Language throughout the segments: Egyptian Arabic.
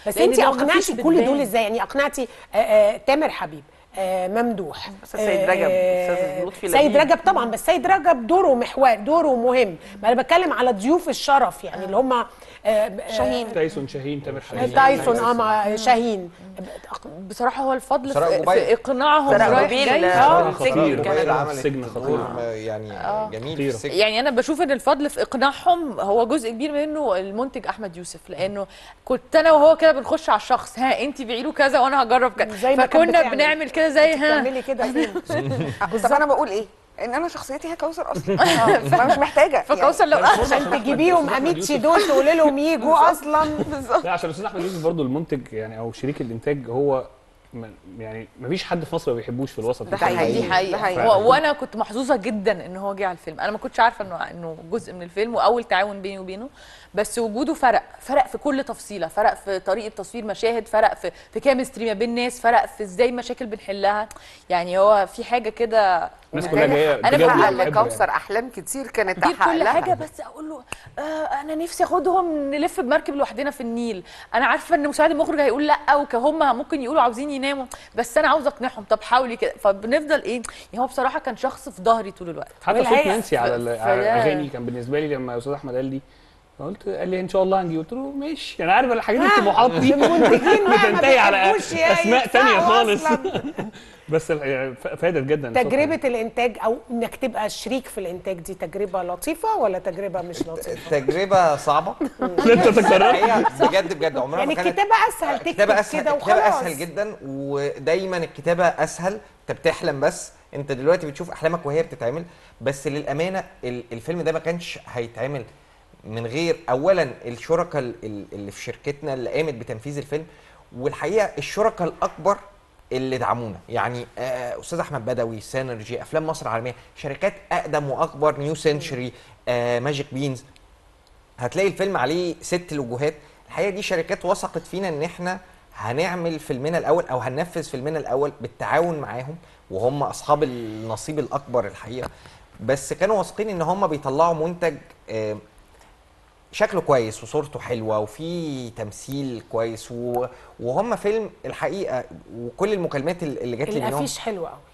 بس لأن انت لو مفيش اقنعتي كل بتبان. دول ازاي يعني اقنعتي آه، آه، تامر حبيب آه، ممدوح أستاذ سيد رجب، أستاذ لطفي سيد لبيب. رجب طبعا بس سيد رجب دوره محور دوره مهم ما انا بتكلم على ضيوف الشرف يعني اللي هم شاهين تايسون شاهين تامر حبيب تايسون اه مع شاهين بصراحه هو الفضل سراء في, جبيل. في اقناعهم سراء رايح جبيل، جاي. آه. خطير سجن كمان كمان. عملت السجن دور خطير م- يعني جميل خطيرة. في السجن يعني انا بشوف ان الفضل في اقناعهم هو جزء كبير منه المنتج احمد يوسف لانه كنت انا وهو كده بنخش على الشخص ها انت بيعي له كذا وانا هجرب كذا زي ما كانت فكنا بتعمل. بنعمل كده زي ها تعملي كده فين طب انا بقول ايه ان انا شخصيتي هي كوثر اصلا فانا مش محتاجه فكوثر لو عشان تجيبيهم اميتشي دول تقولي لهم يجوا اصلا لا عشان الاستاذ احمد يوسف برضو المنتج يعني او شريك الانتاج هو م- يعني ما فيش حد في مصر ما بيحبوش في الوسط ده الفني. حقيقي. دي حقيقة ده حقيقي. و- وانا كنت محظوظة جدا ان هو جه على الفيلم انا ما كنتش عارفة انه انه جزء من الفيلم واول تعاون بيني وبينه بس وجوده فرق فرق في كل تفصيلة فرق في طريقة تصوير مشاهد فرق في في كيمستري ما بين الناس فرق في ازاي مشاكل بنحلها يعني هو في حاجة كده الناس كلها جايه أنا بجد بحقق بتحبه لكوثر احلام كتير كانت دي تحقق كل لها. حاجه بس اقول له آه انا نفسي اخدهم نلف بمركب لوحدنا في النيل انا عارفه ان مساعد المخرج هيقول لا وكهم ممكن يقولوا عاوزين يناموا بس انا عاوزه اقنعهم طب حاولي كده فبنفضل ايه يعني هو بصراحه كان شخص في ظهري طول الوقت حتى صوت والحقيقة نانسي على ال- على فده- الاغاني كان بالنسبه لي لما استاذ احمد قال لي قلت قال لي ان شاء الله هنجي قلت له ماشي انا عارف الحاجات دي الطموحات دي المنتجين بقى ما بتنتهي على بيحبوش يا- اسماء تانية يدفعوا خالص أصلاً. بس يعني ف- فادت جدا الصوت تجربة الإنتاج أو إنك تبقى شريك في الإنتاج دي تجربة لطيفة ولا تجربة مش لطيفة؟ تجربه صعبه لا انت تكررت هي بجد بجد عمرها يعني ما كانت الكتابة أسهل الكتابه تكتب اسهل كده الكتابه وخلاص اسهل جدا ودايما الكتابه اسهل انت بتحلم بس انت دلوقتي بتشوف احلامك وهي بتتعمل بس للامانه ال- الفيلم ده ما كانش هيتعمل من غير اولا الشركاء ال- ال- اللي في شركتنا اللي قامت بتنفيذ الفيلم والحقيقه الشركاء الاكبر اللي دعمونا يعني آه، استاذ احمد بدوي سينرجي افلام مصر العالميه شركات اقدم واكبر نيو سنشري آه، ماجيك بينز هتلاقي الفيلم عليه ست لوجوهات الحقيقه دي شركات وثقت فينا ان احنا هنعمل فيلمنا الاول او هننفذ فيلمنا الاول بالتعاون معاهم وهم اصحاب النصيب الاكبر الحقيقه بس كانوا واثقين ان هم بيطلعوا منتج آه، شكله كويس وصورته حلوه وفي تمثيل كويس و- وهم فيلم الحقيقه وكل المكالمات اللي جات لي منهم الأفيش حلو أوي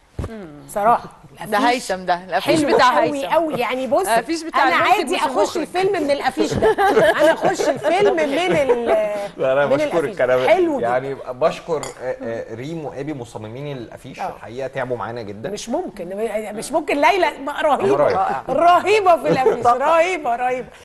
صراحة ده الأفيش هيثم ده الافيش حلو بتاع قوي هيثم قوي يعني بص الأفيش بتاع انا المنتج عادي مش اخش المخرج. الفيلم من الافيش ده انا اخش الفيلم من ال لا انا من بشكرك الأفيش. انا حلو جدا. يعني بشكر آه، آه، ريم وابي مصممين الافيش آه. الحقيقه تعبوا معانا جدا مش ممكن مش ممكن ليلى رهيبه رائع. رهيبه في الافيش رهيبه رهيبه